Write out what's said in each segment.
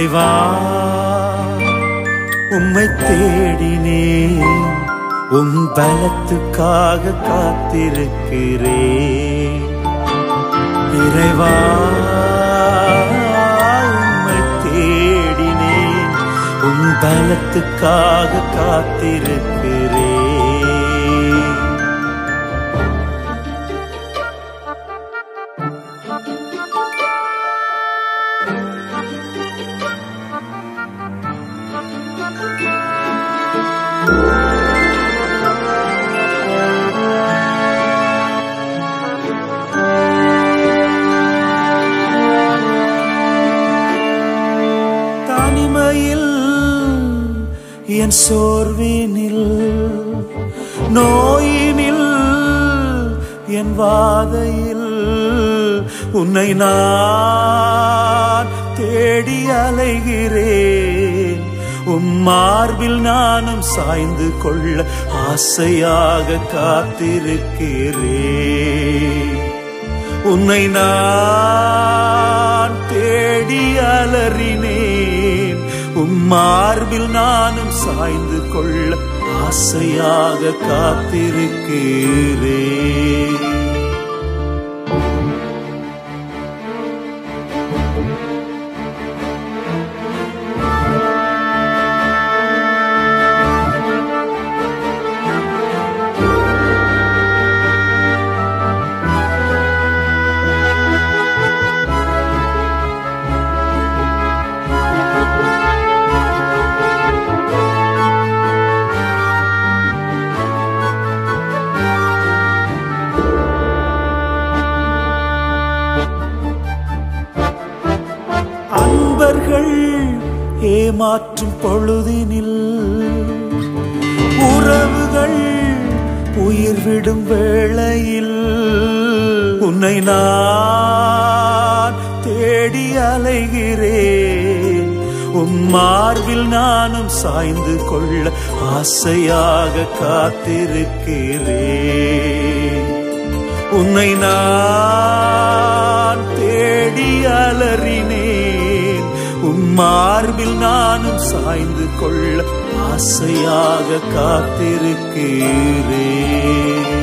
இறைவா உம்மை தேடினேன் உம் பலத்துக்காக காத்திருக்கிறேன் இறைவா உம்மை தேடினேன் உம் பலத்துக்காக காத்திருக்கிறேன் தனிமையில் என் சோர்வினில் நோயினில் என் வாதையில் உன்னை நான் தேடி அலைகிறேன் உம் மார்பில் நானும் சாய்ந்து கொள்ள ஆசையாக காத்திருக்கிறேன் உன்னை நான் தேடி அலறினேன் உம் மார்பில் நானும் சாய்ந்து கொள்ள ஆசையாக காத்திருக்கிறேன் அன்பர்கள் ஏமாற்றும் பொழுதினில் உறவுகள் உயிர் விடும் வேளையில் உன்னை நான் தேடி அலைகிறேன் உம் மார்பில் நானும் சாய்ந்து கொள்ள ஆசையாக காத்திருக்கிறேன் உன்னை நான் தேடி அலறினேன் உம் மார்பில் நானும் சாய்ந்து கொள்ள ஆசையாக காத்திருக்கிறேன்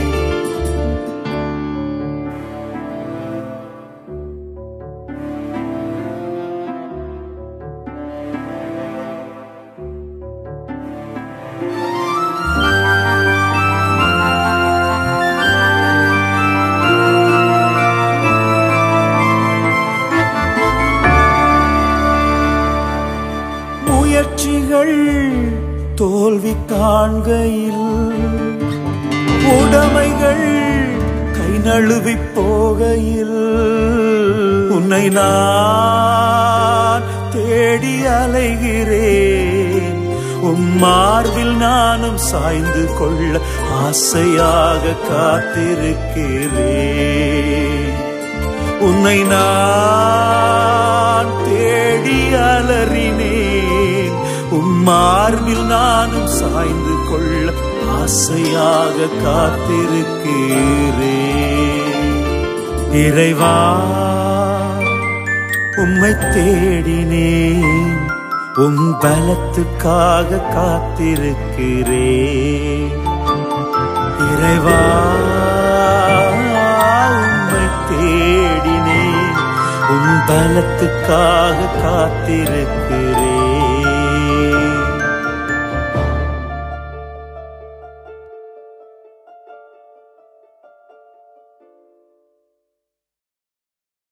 முயற்சிகள் தோல்வி காண்கையில் உடைமைகள் கை நழுவி போகையில் உன்னை நான் தேடி அலைகிறேன் உம் மார்பில் நானும் சாய்ந்து கொள்ள ஆசையாக காத்திருக்கிறேன் உன்னை நான் தேடி அலறினேன் உம் மார்பில் நானும் சாய்ந்து கொள்ள ஆசையாக காத்திருக்கிறேன் இறைவா உம்மை தேடினேன் உம் பலத்துக்காக காத்திருக்கிறேன் இறைவா உம்மை தேடினேன் உம் பலத்துக்காக காத்திருக்கிறேன்